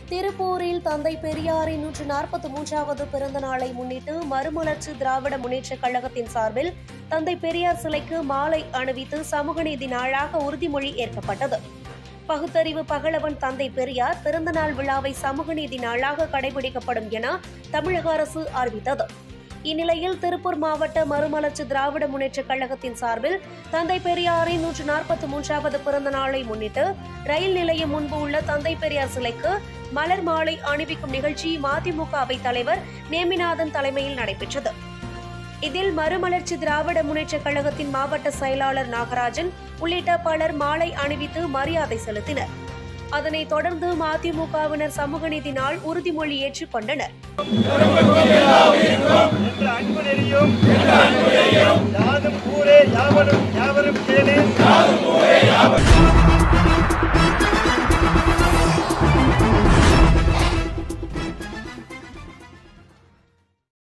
திருப்பூரில் தந்தை பெரியாரின் நூற்று நாற்பத்தி மூன்றாவது பிறந்த நாளை முன்னிட்டு மறுமலர்ச்சி திராவிட முன்னேற்றக் கழகத்தின் சார்பில் தந்தை பெரியார் சிலைக்கு மாலை அணிவித்து சமூக நீதி நாளாக உறுதிமொழி ஏற்கப்பட்டது பகுத்தறிவு பகலவன் தந்தை பெரியார் பிறந்தநாள் விழாவை சமூக நீதி நாளாக கடைபிடிக்கப்படும் என தமிழக அரசு அறிவித்தது இந்நிலையில் திருப்பூர் மாவட்ட மறுமலர்ச்சி திராவிட முன்னேற்றக் கழகத்தின் சார்பில் தந்தை பெரியாரின் நூற்று நாற்பத்தி மூன்றாவது பிறந்த நாளை முன்னிட்டு ரயில் நிலையம் முன்பு உள்ள தந்தை பெரியார் சிலைக்கு மலர் மாலை அணிவிக்கும் நிகழ்ச்சி மதிமுக அவைத் தலைவர் நேமிநாதன் தலைமையில் நடைபெற்றது இதில் மறுமலர்ச்சி திராவிட முன்னேற்றக் கழகத்தின் மாவட்ட செயலாளர் நாகராஜன் உள்ளிட்ட பலர் மாலை அணிவித்து மரியாதை செலுத்தினர் அதனைத் தொடர்ந்து மதிமுகவினர் சமூக நீதி நாள் உறுதிமொழி ஏற்றுக் கொண்டனர் என்ற அன்பு நெறியும் யாதும் ஊரே யாவரும் யாவரும் கேளே